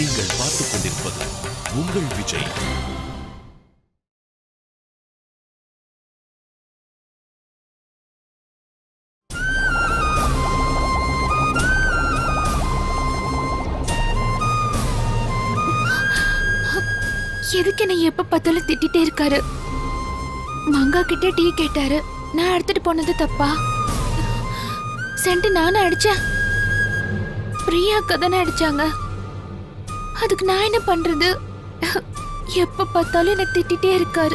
நீங்கள் பார்த்துக் கொண்டிருப்பது உங்கள் விஜய் எதுக்கு என்னை எப்ப பார்த்தாலும் திட்டிட்டே இருக்காரு மங்கா கிட்ட டீ கேட்டாரு நான் எடுத்துட்டு போனது தப்பா சென்ட் நானும் அடிச்சேன் பிரியா அக்கா தானே அடிச்சாங்க அதுக்கு நான் என்ன பண்றது எப்ப பார்த்தாலும் என்னை திட்டிட்டே இருக்காரு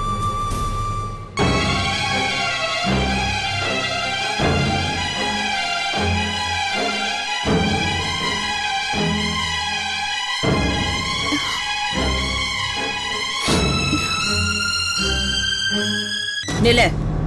நில்லு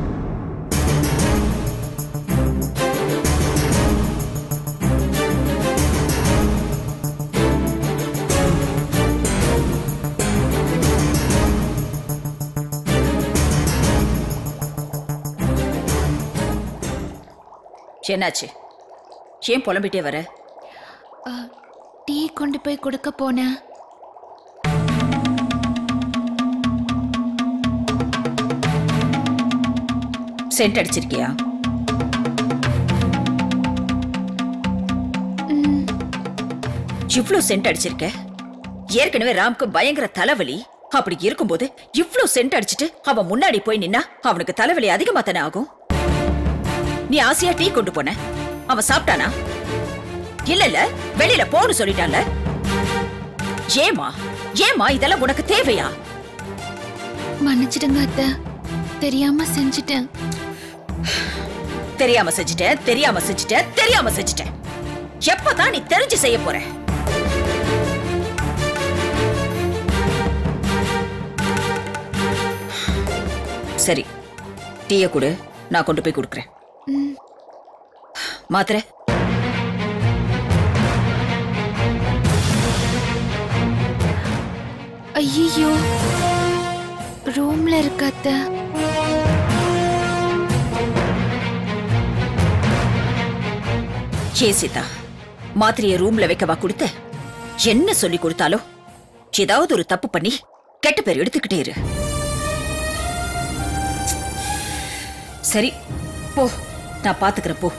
என்னாச்சு ஏன் புலம்பிட்டே வர டீ கொண்டு போய் கொடுக்க போனேன் சென்ட் அடிச்சிருக்கியா ம், இவ்ளோ சென்ட் அடிச்சிருக்க ஏற்கனவே ராம்க்கு பயங்கர தலைவலி அப்படி இருக்கும்போது இவ்ளோ சென்ட் அடிச்சிட்டு அவன் முன்னாடி போய் நின்னா அவனுக்கு தலைவலி அதிகமா தானே ஆகும் நீ ஆசையா டீ கொண்டு போன அவன் சாப்பிட்டானா இல்ல இல்ல வெளியில போன்னு சொல்லிட்டான்ல ஏமா ஏமா இதெல்லாம் உனக்கு தேவையா மன்னிச்சிடுங்க அத்தை தெரியாம செஞ்சுட்டேன் தெரியாம செஞ்சுட்டேன் தெரியாம செஞ்சுட்டேன் தெரியாம செஞ்சுட்டேன் எப்பதான் நீ தெரிஞ்சு செய்ய போற சரி டீய கொடு நான் கொண்டு போய் கொடுக்குறேன் ம், மாத்திரை ஐயோ ரூம்ல இருக்க அத்தை ஏ சீதா மாத்திரைய ரூம்ல வைக்கவா கொடுத்த என்ன சொல்லி கொடுத்தாலும் ஏதாவது ஒரு தப்பு பண்ணி கெட்ட பேர் எடுத்துக்கிட்டே இரு சரி போ நான் பாத்துக்கிறேன் போ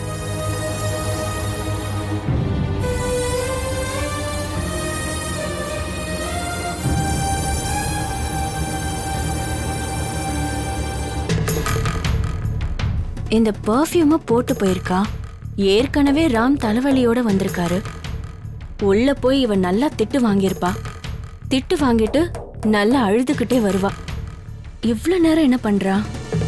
இந்த பர்ஃப்யூமை போட்டு போயிருக்கா ஏற்கனவே ராம் தலைவலியோட வந்திருக்காரு உள்ள போய் இவன் நல்லா திட்டு வாங்கியிருப்பா திட்டு வாங்கிட்டு நல்லா அழுதுகிட்டே வருவா இவ்ளோ நேரம் என்ன பண்றா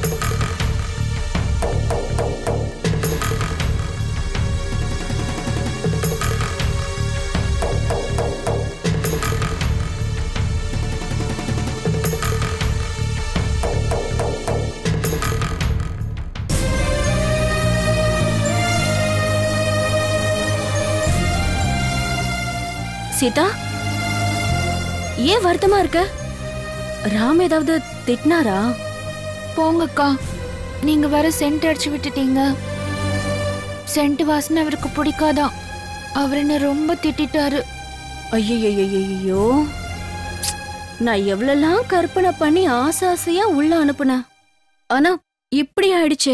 சீதா ஏன் வருத்தமா இருக்க ராம் ஏதாவது திட்டினாரா போங்கக்கா நீங்க வேற சென்ட் அடிச்சு விட்டுட்டீங்க சென்ட் வாசனை அவருக்கு பிடிக்காதான் அவர் என்ன ரொம்ப திட்டிட்டாரு ஐயோ நான் எவ்வளெல்லாம் கற்பனை பண்ணி ஆசை ஆசையா உள்ள அனுப்புனேன் ஆனா இப்படி ஆயிடுச்சு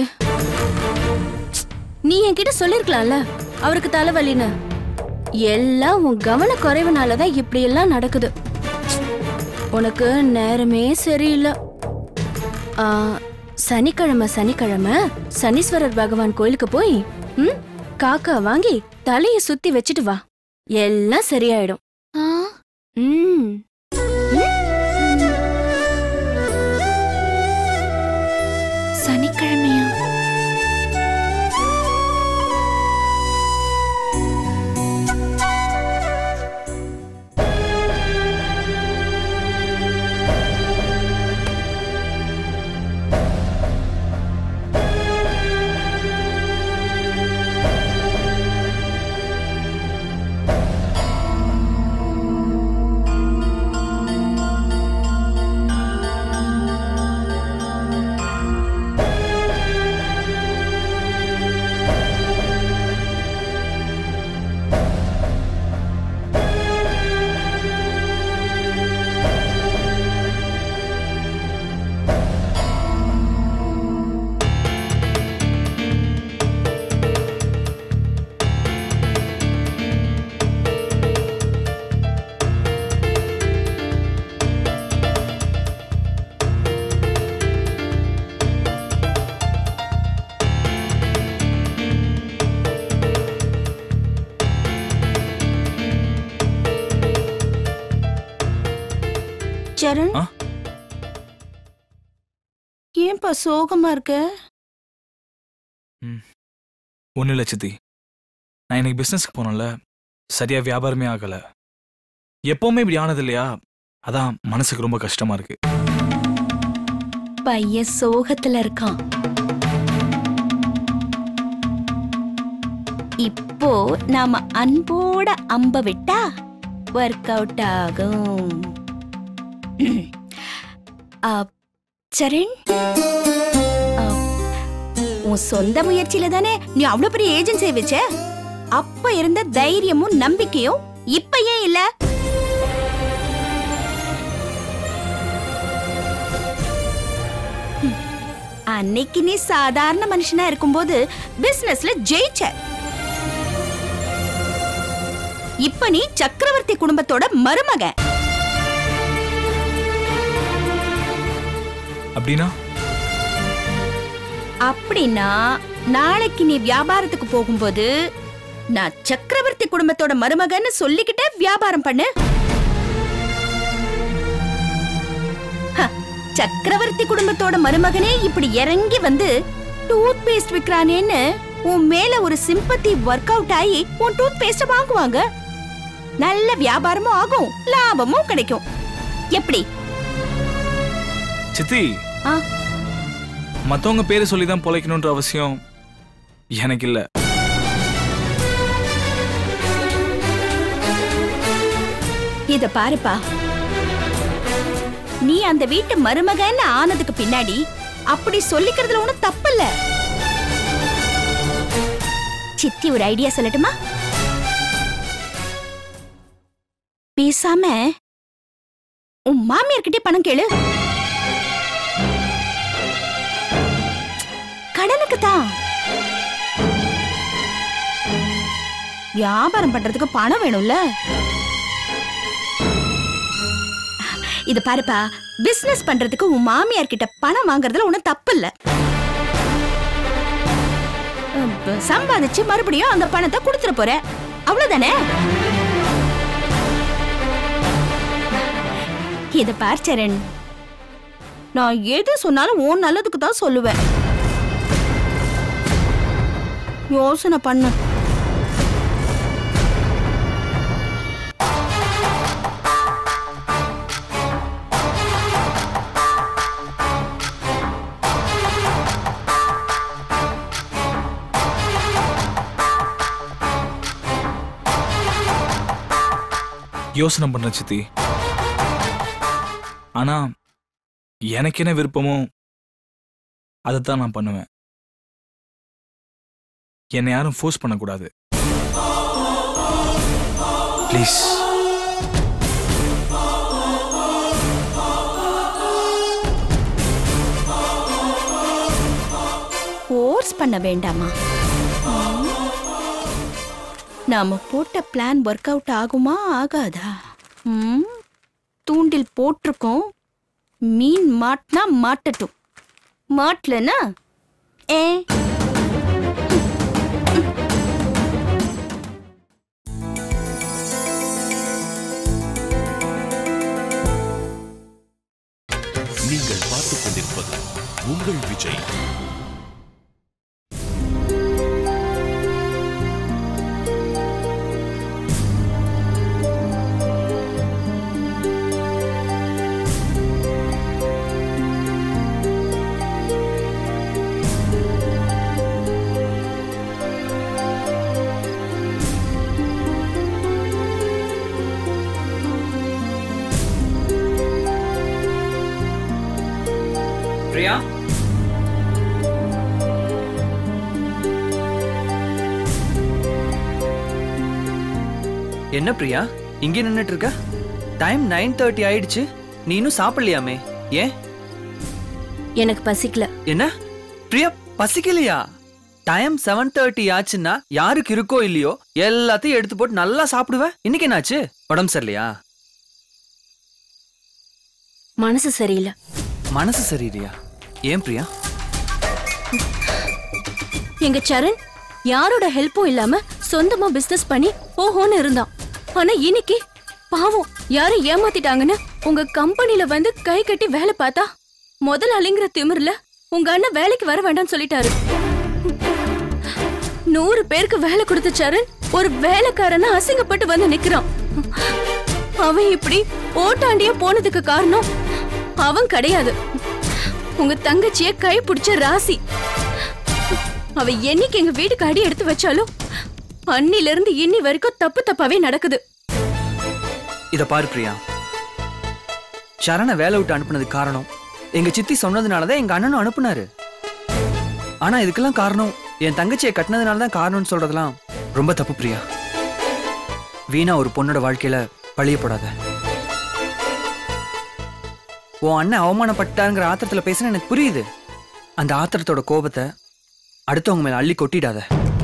நீ என்கிட்ட சொல்லிருக்கலாம்ல அவருக்கு தலைவலின்னு எல்லாம் உன் கவன குறைவுனாலதான் இப்படி எல்லாம் நடக்குது உனக்கு நேரமே சரியில்லை ஆ, சனிக்கிழமை சனிக்கிழமை சனீஸ்வரர் பகவான் கோயிலுக்கு போய் ம் காக்கா வாங்கி தலைய சுத்தி வச்சுட்டு வா எல்லாம் சரியாயிடும் ஆ ம் சனிக்கிழமையா சரண் ஆ? ஏன்பா சோகமா இருக்க ஒன்றும் இல்லை சித்தி நான் இன்னைக்கு பிஸ்னஸ்க்கு போனேன்ல சரியா வியாபாரமே ஆகலை எப்பவுமே இப்படி ஆனது இல்லையா அதான் மனசுக்கு ரொம்ப கஷ்டமா இருக்கு பையன் சோகத்துல இருக்கான் இப்போ நாம அன்போட அம்ப விட்டா ஒர்க் அவுட் ஆகும் ஆ, சரண் ஆ, உன் சொந்த முயற்சியில தானே நீ அவ்வளவு பெரிய ஏஜென்சியை வச்ச அப்ப இருந்த தைரியமும் நம்பிக்கையும் இப்ப ஏன் இல்ல அன்னைக்கு நீ சாதாரண மனுஷனா இருக்கும்போது பிசினஸ்ல ஜெயிச்ச இப்ப நீ சக்கரவர்த்தி குடும்பத்தோட மருமக அப்படின்னா அப்படின்னா நாளைக்கு நீ வியாபாரத்துக்கு போகும்போது நான் சக்கரவர்த்தி குடும்பத்தோட மருமகன்னு சொல்லிக்கிட்டே வியாபாரம் பண்ணு ஹ, சக்கரவர்த்தி குடும்பத்தோட மருமகனே இப்படி இறங்கி வந்து டூத் பேஸ்ட் விக்கிறானேன்னு உன் மேல ஒரு சிம்பத்தி ஒர்க் அவுட் ஆகி உன் டூத் பேஸ்ட் வாங்குவாங்க நல்ல வியாபாரமும் ஆகும் லாபமும் கிடைக்கும் எப்படி சித்தி ஆ மத்தவங்க பேரை சொல்லி தான் பொழைக்கணுன்ற அவசியம் எனக்கு இல்லை இத பாருப்பா நீ அந்த வீட்டு மருமகன்னு ஆனதுக்கு பின்னாடி அப்படி சொல்லிக்கிறதுல ஒண்ணும் தப்பில்ல சித்தி ஒரு ஐடியா சொல்லட்டுமா பேசாம உன் மாமியார்கிட்டே பணம் கேளு கடனுக்கு தான் வியாபாரம் பண்றதுக்கு பணம் வேணும்ல இது பாருப்பா பிசினஸ் பண்றதுக்கு உன் மாமியார் கிட்ட பணம் வாங்குறதுல ஒண்ணும் தப்பு இல்ல சம்பாதிச்சு மறுபடியும் அந்த பணத்தை கொடுத்துட போற அவ்வளவுதானே இத பார் சரண் நான் எது சொன்னாலும் உன் நல்லதுக்கு தான் சொல்லுவேன் யோசனை பண்ணு யோசனை பண்றேன் சித்தி ஆனா எனக்கு என்ன விருப்பமோ அதைத்தான் நான் பண்ணுவேன் என்னை யாரும் ஃபோர்ஸ் பண்ணக்கூடாது ப்ளீஸ் ஃபோர்ஸ் பண்ண வேண்டாமா ம். நாம போட்ட பிளான் ஒர்க் அவுட் ஆகுமா ஆகாதா ம்? தூண்டில் போட்டிருக்கோம் மீன் மாட்டினா மாட்டட்டும் மாட்டலனா ஏ நீங்கள் பார்த்துக் கொண்டிருப்பது உங்கள் விஜய் பிரியா என்ன பிரியா இங்கே நின்னுட்டு இருக்க டைம் நைன் தேர்ட்டி ஆயிடுச்சு நீ இன்னும் சாப்பிடலையாமே ஏன் எனக்கு பசிக்கல என்ன பிரியா பசிக்கலையா டைம் செவன் தேர்ட்டி ஆச்சுன்னா யாருக்கு இருக்கோ இல்லையோ எல்லாத்தையும் எடுத்து போட்டு நல்லா சாப்பிடுவ இன்னைக்கு என்னாச்சு உடம்பு சரியில்லையா மனசு சரியில்லை மனசு சரியில்லையா ஏன் பிரியா எங்க சரண் யாரோட ஹெல்ப்பும் இல்லாம சொந்தமா பிசினஸ் பண்ணி ஓஹோன்னு இருந்தான் ஆனா இன்னைக்கு பாவம் யாரும் ஏமாத்திட்டாங்கன்னு உங்க கம்பெனில வந்து கை கட்டி வேலை பார்த்தா முதலாளிங்கிற திமிர்ல உங்க அண்ணன் வேலைக்கு வர வேண்டாம்னு சொல்லிட்டாரு நூறு பேருக்கு வேலை கொடுத்த சரண் ஒரு வேலைக்காரனா அசிங்கப்பட்டு வந்து நிக்கிறான் அவன் இப்படி ஓட்டாண்டியா போனதுக்கு காரணம் அவன் கிடையாது உங்க தங்கச்சிய கை பிடிச்ச ராசி அவ என்னைக்கு எங்க வீட்டுக்கு அடி எடுத்து வச்சாலும் அன்னில இருந்து இன்னி வரைக்கும் தப்பு தப்பாவே நடக்குது இத பாரு பிரியா சரண வேலை விட்டு அனுப்புனதுக்கு காரணம் எங்க சித்தி சொன்னதுனாலதான் எங்க அண்ணனும் அனுப்புனாரு ஆனா இதுக்கெல்லாம் காரணம் என் தங்கச்சியை கட்டினதுனால தான் காரணம்னு சொல்றதெல்லாம் ரொம்ப தப்பு பிரியா வீணா ஒரு பொண்ணோட வாழ்க்கையில பழிய போடாத உன் அண்ணன் அவமானப்பட்டாங்கிற ஆத்திரத்துல பேசுன எனக்கு புரியுது அந்த ஆத்திரத்தோட கோபத்தை அடுத்தவங்க மேல அள்ளி கொட்டிடாத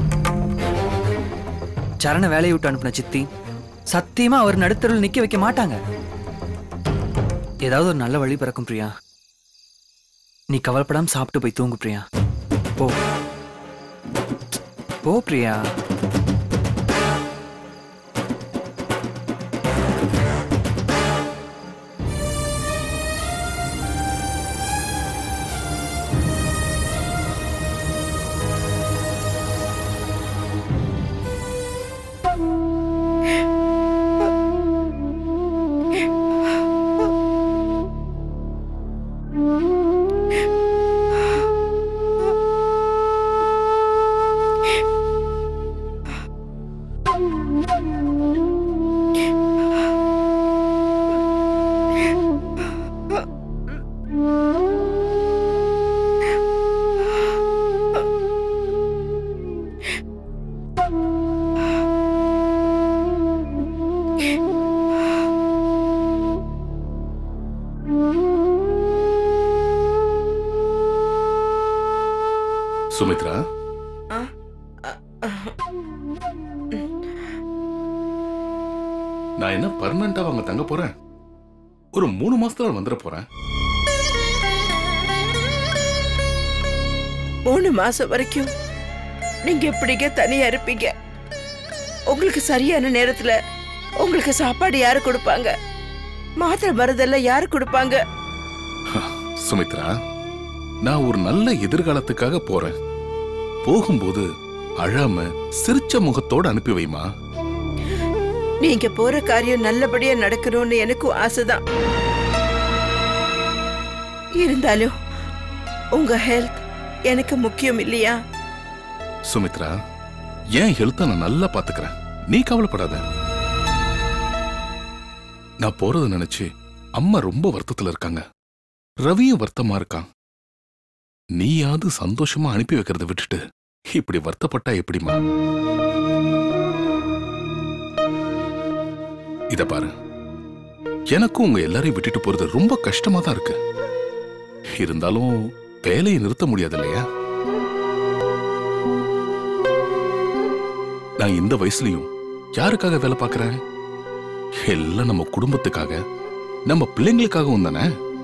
சரண வேலையை விட்டு அனுப்புன சித்தி சத்தியமா அவர் நடுத்தருள் நிக்க வைக்க மாட்டாங்க ஏதாவது ஒரு நல்ல வழி பிறக்கும் பிரியா நீ கவலைப்படாம சாப்பிட்டு போய் தூங்கு பிரியா போ போ பிரியா சுமித்ரா நான் என்ன பர்மனண்டா அங்க தங்க போறேன் ஒரு மூணு மாசத்துல வந்துட போறேன் மூணு மாசம் வரைக்கும் நீங்க எப்படிங்க தனியா இருப்பீங்க உங்களுக்கு சரியான நேரத்துல உங்களுக்கு சாப்பாடு யாரு கொடுப்பாங்க மாத்திரை மருந்தெல்லாம் யாரு கொடுப்பாங்க சுமித்ரா நான் ஒரு நல்ல எதிர்காலத்துக்காக போறேன் போகும்போது அழாம சிரிச்ச முகத்தோட அனுப்பி வைமா நீங்க போற காரியம் நல்லபடியா நடக்கணும்னு எனக்கும் ஆசைதான் இருந்தாலும் உங்க ஹெல்த் எனக்கு முக்கியம் இல்லையா சுமித்ரா என் ஹெல்த்த நான் நல்லா பாத்துக்கிறேன் நீ கவலைப்படாத நான் போறத நினைச்சு அம்மா ரொம்ப வருத்தத்துல இருக்காங்க ரவியும் வருத்தமா இருக்கான் நீயாவது சந்தோஷமா அனுப்பி வைக்கிறத விட்டுட்டு இப்படி வருத்தப்பட்டா எப்படிமா இத பாரு எனக்கும் உங்க எல்லாரையும் விட்டுட்டு போறது ரொம்ப கஷ்டமா தான் இருக்கு இருந்தாலும் வேலையை நிறுத்த முடியாது இல்லையா நான் இந்த வயசுலயும் யாருக்காக வேலை பார்க்கறேன் எல்லாம் நம்ம குடும்பத்துக்காக நம்ம பிள்ளைங்களுக்காகவும் தானே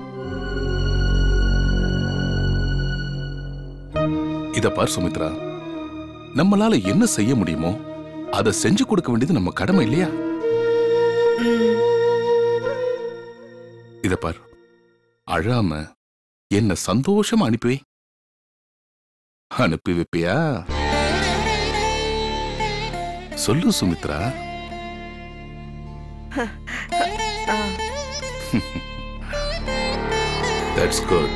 இத பார் சுமித்ரா நம்மளால என்ன செய்ய முடியுமோ அதை செஞ்சு கொடுக்க வேண்டியது நம்ம கடமை இல்லையா ம், இத பார் அழாம என்ன சந்தோஷமா அனுப்பி வை அனுப்பி வைப்பியா சொல்லு சுமித்ரா ஆ. தட்ஸ் குட்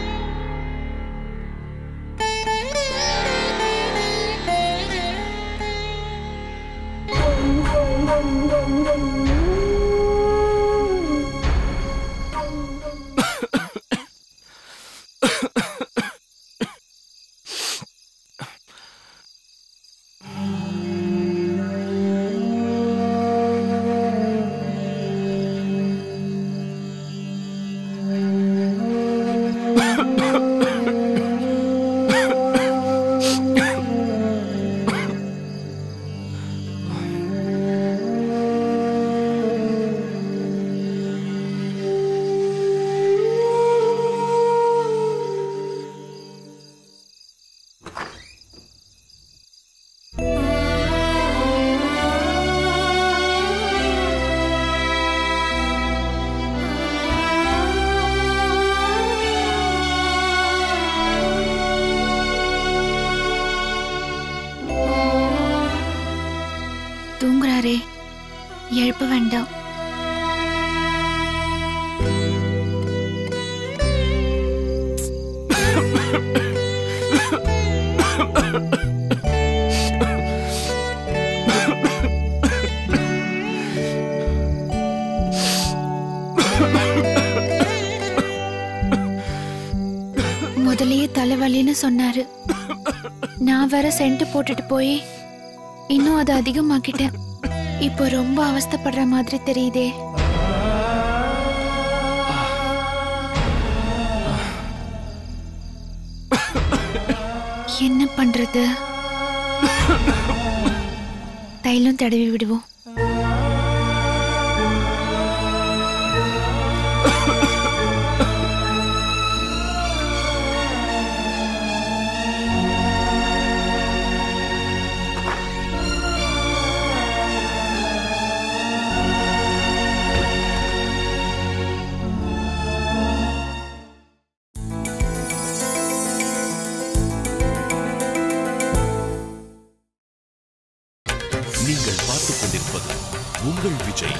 தலைவலின்னு சொன்னாரு நான் வேற சென்ட் போட்டுட்டு போய் இன்னும் அதை அதிகமாக்கிட்டேன் இப்போ ரொம்ப அவஸ்தைப்படுற மாதிரி தெரியுதே என்ன பண்றது தைலம் தடவி விடுவோம் நீங்கள் பார்த்துக் கொண்டிருப்பது உங்கள் விஜய்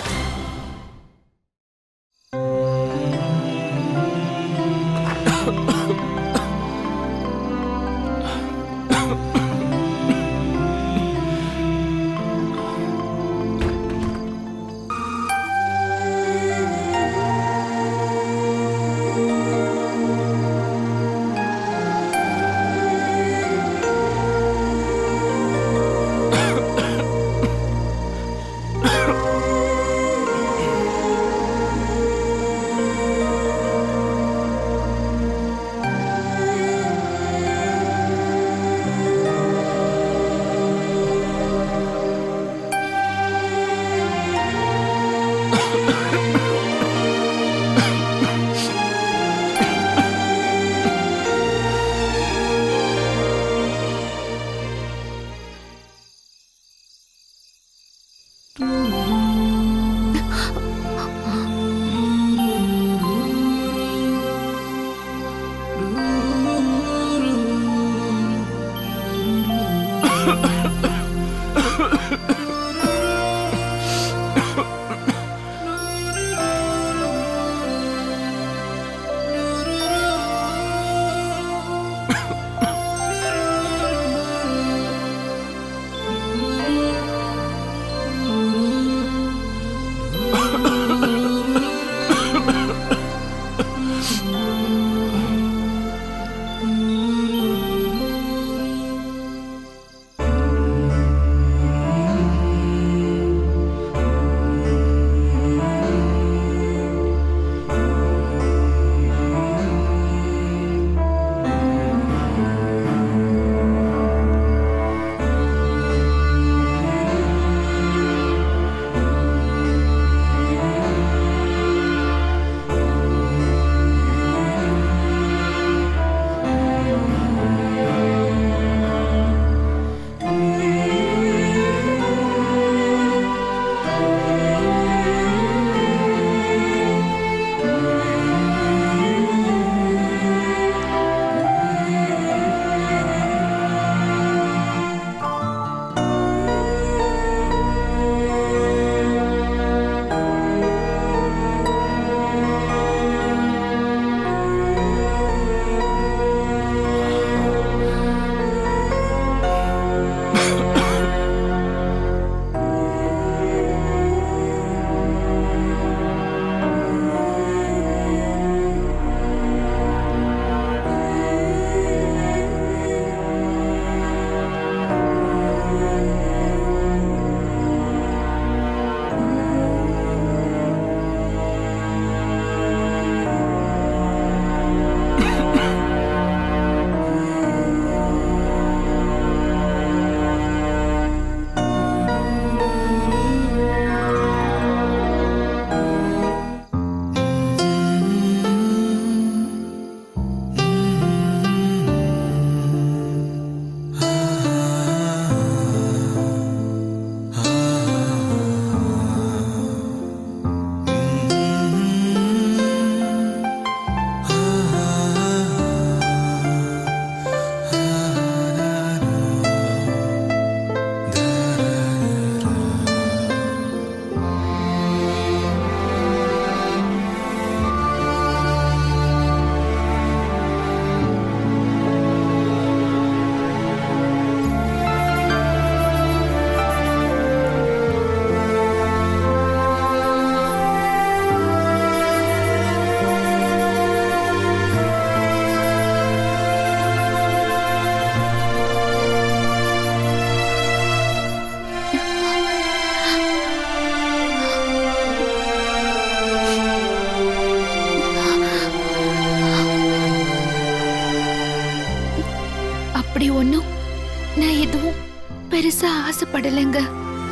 ஆசைப்படலைங்க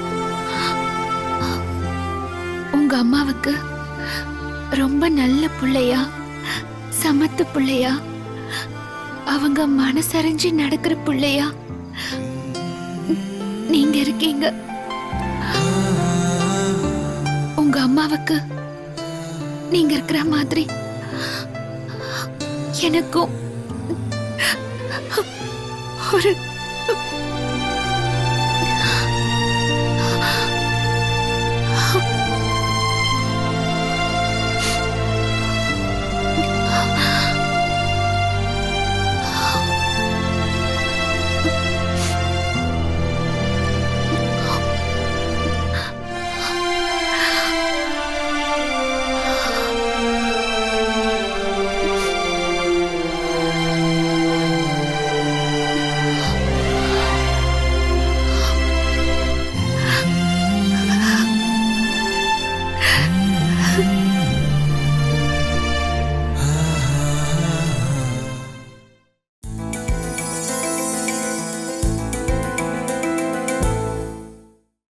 உங்க அம்மாவுக்கு ரொம்ப நல்ல புள்ளையா சமத்து புள்ளையா அவங்க மனசறிஞ்சு நடக்கிற புள்ளையா நீங்க இருக்கீங்க உங்க அம்மாவுக்கு நீங்க இருக்கிற மாதிரி எனக்கும் ஒரு